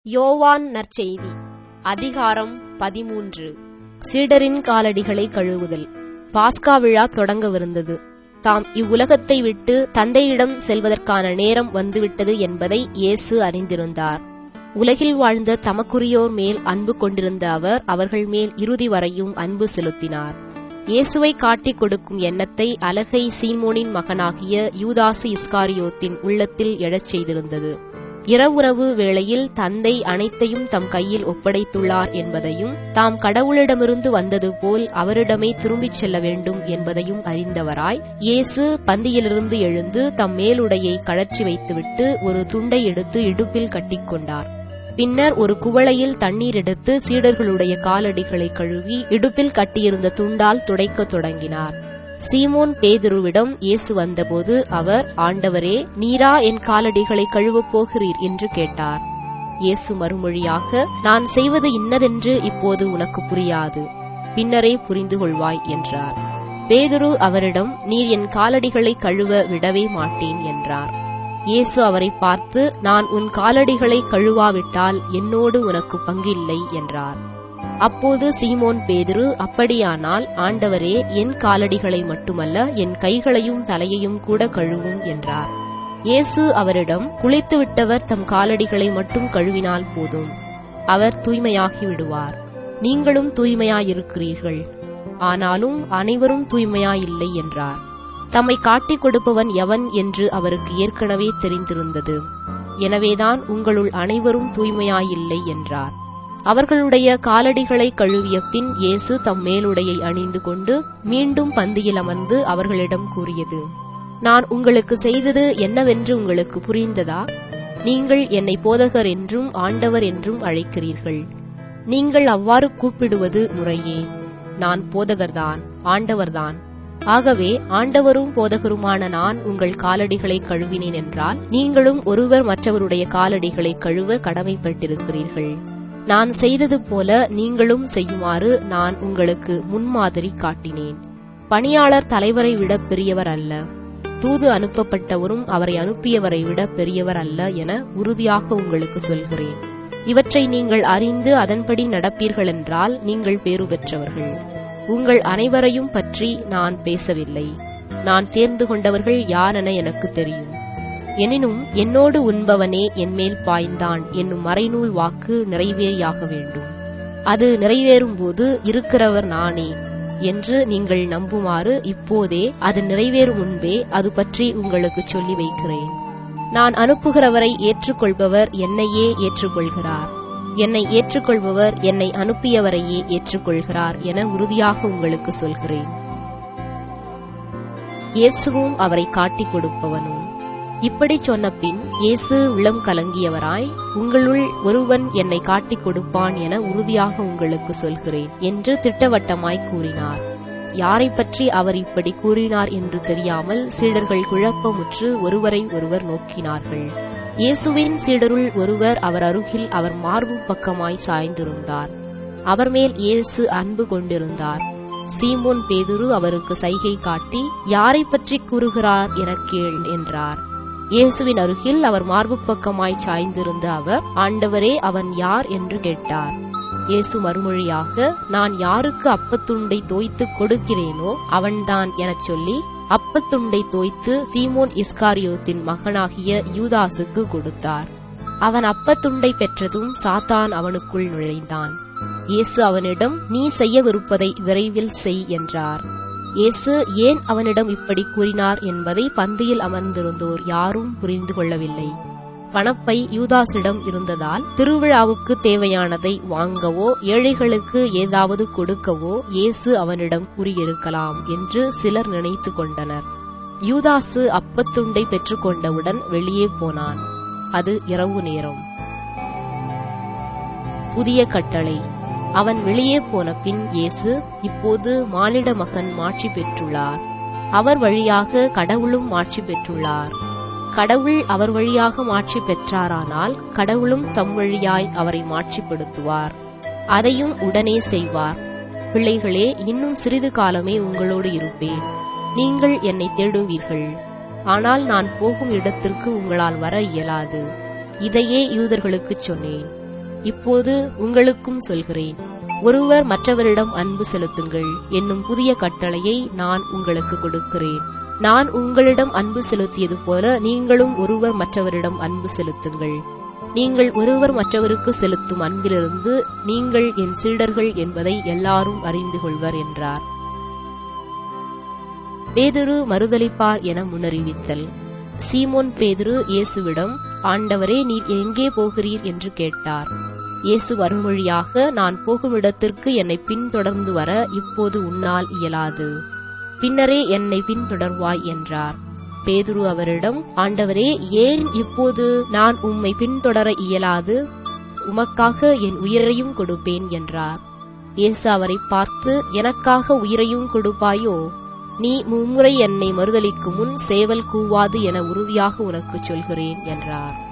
யோவான் நற்செய்தி அதிகாரம் பதிமூன்று சீடரின் காலடிகளை கழுவுதல் பாஸ்கா விழா தொடங்கவிருந்தது தாம் இவ்வுலகத்தை விட்டு தந்தையிடம் செல்வதற்கான நேரம் வந்துவிட்டது என்பதை இயேசு அறிந்திருந்தார் உலகில் வாழ்ந்த தமக்குரியோர் மேல் அன்பு கொண்டிருந்த அவர் அவர்கள் மேல் இறுதி வரையும் அன்பு செலுத்தினார் இயேசுவை காட்டிக் கொடுக்கும் எண்ணத்தை அலகை சீமோனின் மகனாகிய யூதாசு இஸ்காரியோத்தின் உள்ளத்தில் எழச் செய்திருந்தது இரவுணவு வேளையில் தந்தை அனைத்தையும் தம் கையில் ஒப்படைத்துள்ளார் என்பதையும் தாம் கடவுளிடமிருந்து வந்தது போல் அவரிடமே திரும்பிச் செல்ல வேண்டும் என்பதையும் அறிந்தவராய் இயேசு பந்தியிலிருந்து எழுந்து தம் மேலுடையை கழற்றி வைத்துவிட்டு ஒரு துண்டை எடுத்து இடுப்பில் கட்டிக்கொண்டார் பின்னர் ஒரு குவளையில் தண்ணீர் எடுத்து சீடர்களுடைய காலடிகளை கழுவி இடுப்பில் கட்டியிருந்த துண்டால் துடைக்கத் தொடங்கினார் சீமோன் பேதுருவிடம் இயேசு வந்தபோது அவர் ஆண்டவரே நீரா என் காலடிகளை கழுவப் போகிறீர் என்று கேட்டார் இயேசு மறுமொழியாக நான் செய்வது இன்னதென்று இப்போது உனக்கு புரியாது பின்னரே புரிந்து கொள்வாய் என்றார் பேதுரு அவரிடம் நீர் என் காலடிகளை கழுவ விடவே மாட்டேன் என்றார் இயேசு அவரை பார்த்து நான் உன் காலடிகளை கழுவாவிட்டால் என்னோடு உனக்கு பங்கில்லை என்றார் அப்போது சீமோன் பேதுரு அப்படியானால் ஆண்டவரே என் காலடிகளை மட்டுமல்ல என் கைகளையும் தலையையும் கூட கழுவும் என்றார் இயேசு அவரிடம் குளித்து விட்டவர் தம் காலடிகளை மட்டும் கழுவினால் போதும் அவர் தூய்மையாகி விடுவார் நீங்களும் தூய்மையாயிருக்கிறீர்கள் ஆனாலும் அனைவரும் தூய்மையாயில்லை என்றார் தம்மை காட்டிக் கொடுப்பவன் எவன் என்று அவருக்கு ஏற்கனவே தெரிந்திருந்தது எனவேதான் உங்களுள் அனைவரும் தூய்மையாயில்லை என்றார் அவர்களுடைய காலடிகளை கழுவிய பின் இயேசு தம் மேலுடையை அணிந்து கொண்டு மீண்டும் பந்தியில் அமர்ந்து அவர்களிடம் கூறியது நான் உங்களுக்கு செய்தது என்னவென்று உங்களுக்கு புரிந்ததா நீங்கள் என்னை போதகர் என்றும் ஆண்டவர் என்றும் அழைக்கிறீர்கள் நீங்கள் அவ்வாறு கூப்பிடுவது முறையே நான் போதகர்தான் ஆண்டவர்தான் ஆகவே ஆண்டவரும் போதகருமான நான் உங்கள் காலடிகளை கழுவினேன் என்றால் நீங்களும் ஒருவர் மற்றவருடைய காலடிகளை கழுவ கடமைப்பட்டிருக்கிறீர்கள் நான் செய்தது போல நீங்களும் செய்யுமாறு நான் உங்களுக்கு முன்மாதிரி காட்டினேன் பணியாளர் தலைவரை விட பெரியவர் அல்ல தூது அனுப்பப்பட்டவரும் அவரை அனுப்பியவரை விட பெரியவர் அல்ல என உறுதியாக உங்களுக்கு சொல்கிறேன் இவற்றை நீங்கள் அறிந்து அதன்படி நடப்பீர்கள் என்றால் நீங்கள் பேறு பெற்றவர்கள் உங்கள் அனைவரையும் பற்றி நான் பேசவில்லை நான் தேர்ந்து கொண்டவர்கள் யாரென எனக்கு தெரியும் எனினும் என்னோடு உண்பவனே என்மேல் பாய்ந்தான் என்னும் மறைநூல் வாக்கு நிறைவேறியாக வேண்டும் அது நிறைவேறும்போது இருக்கிறவர் நானே என்று நீங்கள் நம்புமாறு இப்போதே அது நிறைவேறும் முன்பே அது பற்றி உங்களுக்கு சொல்லி வைக்கிறேன் நான் அனுப்புகிறவரை ஏற்றுக்கொள்பவர் என்னையே ஏற்றுக்கொள்கிறார் என்னை ஏற்றுக்கொள்பவர் என்னை அனுப்பியவரையே ஏற்றுக்கொள்கிறார் என உறுதியாக உங்களுக்கு சொல்கிறேன் இயேசுவும் அவரை காட்டிக் கொடுப்பவனும் இப்படி சொன்ன பின் இயேசு உளம் கலங்கியவராய் உங்களுள் ஒருவன் என்னை காட்டிக் கொடுப்பான் என உறுதியாக உங்களுக்கு சொல்கிறேன் என்று திட்டவட்டமாய் கூறினார் யாரை பற்றி அவர் இப்படி கூறினார் என்று தெரியாமல் சீடர்கள் குழப்பமுற்று ஒருவரை ஒருவர் நோக்கினார்கள் இயேசுவின் சீடருள் ஒருவர் அவர் அருகில் அவர் மார்பு பக்கமாய் சாய்ந்திருந்தார் அவர் மேல் இயேசு அன்பு கொண்டிருந்தார் சீமோன் பேதுரு அவருக்கு சைகை காட்டி யாரை பற்றி கூறுகிறார் என கேள் என்றார் இயேசுவின் அருகில் அவர் மார்பு பக்கமாய் சாய்ந்திருந்த அவர் ஆண்டவரே அவன் யார் என்று கேட்டார் இயேசு மறுமொழியாக நான் யாருக்கு அப்பத்துண்டை தோய்த்து கொடுக்கிறேனோ அவன்தான் எனச் சொல்லி அப்பத்துண்டை தோய்த்து சீமோன் இஸ்காரியோத்தின் மகனாகிய யூதாசுக்கு கொடுத்தார் அவன் அப்பத்துண்டை பெற்றதும் சாத்தான் அவனுக்குள் நுழைந்தான் இயேசு அவனிடம் நீ செய்யவிருப்பதை விரைவில் செய் என்றார் இயேசு ஏன் அவனிடம் இப்படி கூறினார் என்பதை பந்தியில் அமர்ந்திருந்தோர் யாரும் புரிந்து கொள்ளவில்லை பணப்பை யூதாசிடம் இருந்ததால் திருவிழாவுக்கு தேவையானதை வாங்கவோ ஏழைகளுக்கு ஏதாவது கொடுக்கவோ இயேசு அவனிடம் கூறியிருக்கலாம் என்று சிலர் நினைத்து கொண்டனர் யூதாசு அப்பத்துண்டை பெற்றுக்கொண்டவுடன் வெளியே போனான் அது இரவு நேரம் புதிய கட்டளை அவன் வெளியே போன பின் இயேசு இப்போது மானிட மகன் மாட்சி பெற்றுள்ளார் அவர் வழியாக கடவுளும் மாட்சி பெற்றுள்ளார் கடவுள் அவர் வழியாக மாட்சி பெற்றாரானால் கடவுளும் தம் வழியாய் அவரை மாட்சிப்படுத்துவார் அதையும் உடனே செய்வார் பிள்ளைகளே இன்னும் சிறிது காலமே உங்களோடு இருப்பேன் நீங்கள் என்னை தேடுவீர்கள் ஆனால் நான் போகும் இடத்திற்கு உங்களால் வர இயலாது இதையே யூதர்களுக்குச் சொன்னேன் இப்போது உங்களுக்கும் சொல்கிறேன் ஒருவர் மற்றவரிடம் அன்பு செலுத்துங்கள் என்னும் புதிய கட்டளையை நான் உங்களுக்கு கொடுக்கிறேன் நான் உங்களிடம் அன்பு செலுத்தியது போல நீங்களும் ஒருவர் மற்றவரிடம் அன்பு செலுத்துங்கள் நீங்கள் ஒருவர் மற்றவருக்கு செலுத்தும் அன்பிலிருந்து நீங்கள் என் சீடர்கள் என்பதை எல்லாரும் அறிந்து கொள்வர் என்றார் பேதுரு மறுதலிப்பார் என முன்னறிவித்தல் சீமோன் பேதுரு இயேசுவிடம் ஆண்டவரே நீர் எங்கே போகிறீர் என்று கேட்டார் இயேசு மறுமொழியாக நான் போகும் இடத்திற்கு என்னை பின்தொடர்ந்து வர இப்போது உன்னால் இயலாது பின்னரே என்னை பின்தொடர்வாய் என்றார் பேதுரு அவரிடம் ஆண்டவரே ஏன் இப்போது நான் உம்மை பின்தொடர இயலாது உமக்காக என் உயிரையும் கொடுப்பேன் என்றார் இயேசு அவரை பார்த்து எனக்காக உயிரையும் கொடுப்பாயோ நீ மும்முறை என்னை மறுதலிக்கும் முன் சேவல் கூவாது என உறுதியாக உனக்குச் சொல்கிறேன் என்றார்